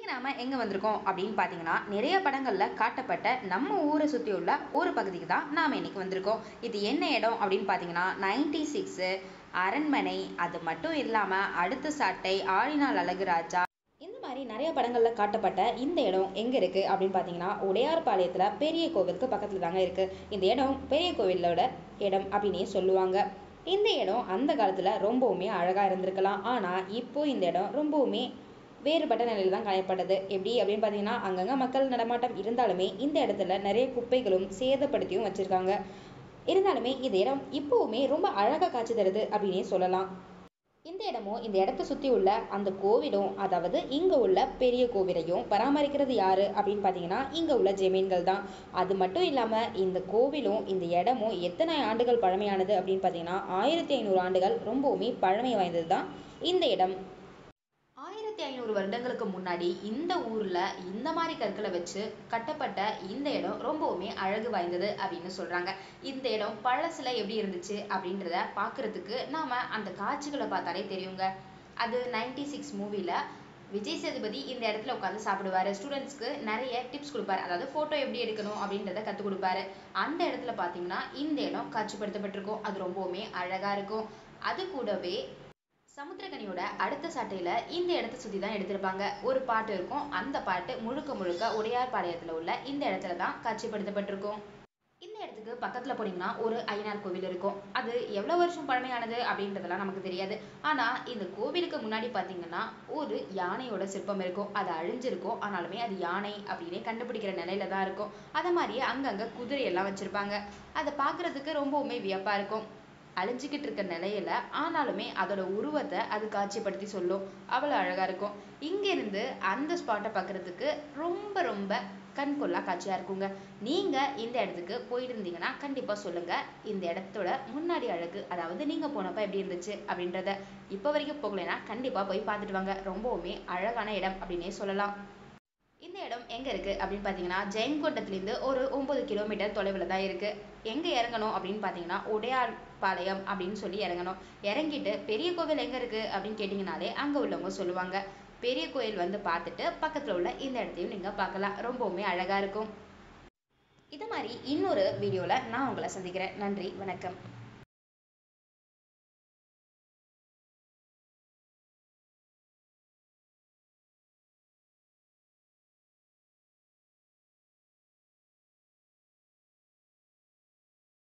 நாம எங்க வந்திருக்கோம் அப்படின்னு பார்த்தீங்கன்னா நிறைய படங்கள்ல காட்டப்பட்ட நம்ம ஊரை சுத்தி உள்ள ஒரு பகுதிக்கு தான் நாம இன்னைக்கு வந்திருக்கோம் இது என்ன இடம் அப்படின்னு பார்த்தீங்கன்னா நைன்டி சிக்ஸ் அரண்மனை அது மட்டும் இல்லாம அடுத்த சாட்டை ஆழிநாள் அழகுராஜா இந்த மாதிரி நிறைய படங்கள்ல காட்டப்பட்ட இந்த இடம் எங்க இருக்கு அப்படின்னு பார்த்தீங்கன்னா உடையார்பாளையத்துல பெரிய கோவிலுக்கு பக்கத்துல தாங்க இருக்கு இந்த இடம் பெரிய கோவிலோட இடம் அப்படின்னே சொல்லுவாங்க இந்த இடம் அந்த காலத்துல ரொம்பவுமே அழகா இருந்திருக்கலாம் ஆனா இப்போ இந்த இடம் ரொம்பவுமே வேறுபட்ட நிலையில் தான் காணப்படுது எப்படி அப்படின்னு பார்த்தீங்கன்னா அங்கங்க மக்கள் நடமாட்டம் இருந்தாலுமே இந்த இடத்துல நிறைய குப்பைகளும் சேதப்படுத்தியும் வச்சிருக்காங்க இருந்தாலுமே இந்த இடம் இப்போவுமே ரொம்ப அழகா காட்சி தருது அப்படின்னே சொல்லலாம் இந்த இடமும் இந்த இடத்த சுத்தி உள்ள அந்த கோவிலும் அதாவது இங்க உள்ள பெரிய கோவிலையும் பராமரிக்கிறது யாரு அப்படின்னு பார்த்தீங்கன்னா இங்க உள்ள ஜெமீன்கள் தான் அது மட்டும் இல்லாம இந்த கோவிலும் இந்த இடமும் எத்தனை ஆண்டுகள் பழமையானது அப்படின்னு பார்த்தீங்கன்னா ஆயிரத்தி ஐநூறு ஆண்டுகள் ரொம்பவுமே பழமை வாய்ந்தது தான் இந்த இடம் ஆயிரத்தி ஐநூறு வருடங்களுக்கு முன்னாடி இந்த ஊர்ல இந்த மாதிரி கற்களை வச்சு கட்டப்பட்ட இந்த இடம் ரொம்பவுமே அழகு வாய்ந்தது அப்படின்னு சொல்றாங்க இந்த இடம் பழசுல எப்படி இருந்துச்சு அப்படின்றத பாக்குறதுக்கு நாம அந்த காட்சிகளை பார்த்தாலே தெரியுங்க அது நைன்டி சிக்ஸ் மூவில விஜய் சேதுபதி இந்த இடத்துல உட்காந்து சாப்பிடுவாரு ஸ்டூடெண்ட்ஸ்க்கு நிறைய டிப்ஸ் கொடுப்பாரு அதாவது போட்டோ எப்படி எடுக்கணும் அப்படின்றத கற்றுக் கொடுப்பாரு அந்த இடத்துல பார்த்தீங்கன்னா இந்த இடம் காட்சிப்படுத்தப்பட்டிருக்கும் அது ரொம்பவுமே அழகா இருக்கும் அது கூடவே சமுத்திரகனியோட அடுத்த சாட்டையில இந்த இடத்த சுத்தி தான் எடுத்திருப்பாங்க ஒரு பாட்டு இருக்கும் அந்த பாட்டு முழுக்க முழுக்க உடையார்பாளையத்துல உள்ள இந்த இடத்துல தான் காட்சிப்படுத்தப்பட்டிருக்கும் இந்த இடத்துக்கு பக்கத்துல போனீங்கன்னா ஒரு ஐயனார் கோவில் இருக்கும் அது எவ்வளவு வருஷம் பழமையானது அப்படின்றதெல்லாம் நமக்கு தெரியாது ஆனா இந்த கோவிலுக்கு முன்னாடி பாத்தீங்கன்னா ஒரு யானையோட சிற்பம் இருக்கும் அது அழிஞ்சிருக்கும் ஆனாலுமே அது யானை அப்படின்னே கண்டுபிடிக்கிற நிலையில தான் இருக்கும் அத மாதிரியே அங்கங்க குதிரை எல்லாம் வச்சிருப்பாங்க அதை பார்க்கிறதுக்கு ரொம்பவுமே வியப்பா இருக்கும் அழிஞ்சுக்கிட்டு இருக்க நிலையில ஆனாலுமே அதோட உருவத்தை அது காட்சிப்படுத்தி சொல்லும் அவ்வளவு அழகா இருக்கும் இங்க இருந்து அந்த ஸ்பாட்டை பார்க்கிறதுக்கு ரொம்ப ரொம்ப கண்கொள்ளா காட்சியா இருக்குங்க நீங்க இந்த இடத்துக்கு போயிருந்தீங்கன்னா கண்டிப்பா சொல்லுங்க இந்த இடத்தோட முன்னாடி அழகு அதாவது நீங்க போனப்ப எப்படி இருந்துச்சு அப்படின்றத இப்ப வரைக்கும் போகலைன்னா கண்டிப்பா போய் பார்த்துட்டு வாங்க ரொம்பவுமே அழகான இடம் அப்படின்னே சொல்லலாம் இந்த இடம் எங்க இருக்கு அப்படின்னு பாத்தீங்கன்னா ஜெயங்கொண்டத்துலேருந்து ஒரு ஒன்பது கிலோமீட்டர் தொலைவில் தான் இருக்கு எங்க இறங்கணும் அப்படின்னு பாத்தீங்கன்னா உடையார்பாளையம் அப்படின்னு சொல்லி இறங்கணும் இறங்கிட்டு பெரிய கோவில் எங்க இருக்கு அப்படின்னு கேட்டீங்கனாலே அங்க உள்ளவங்க சொல்லுவாங்க பெரிய கோயில் வந்து பார்த்துட்டு பக்கத்துல உள்ள இந்த இடத்தையும் நீங்க பார்க்கலாம் ரொம்பவுமே அழகா இருக்கும் இது மாதிரி இன்னொரு வீடியோல நான் உங்களை சந்திக்கிறேன் நன்றி வணக்கம்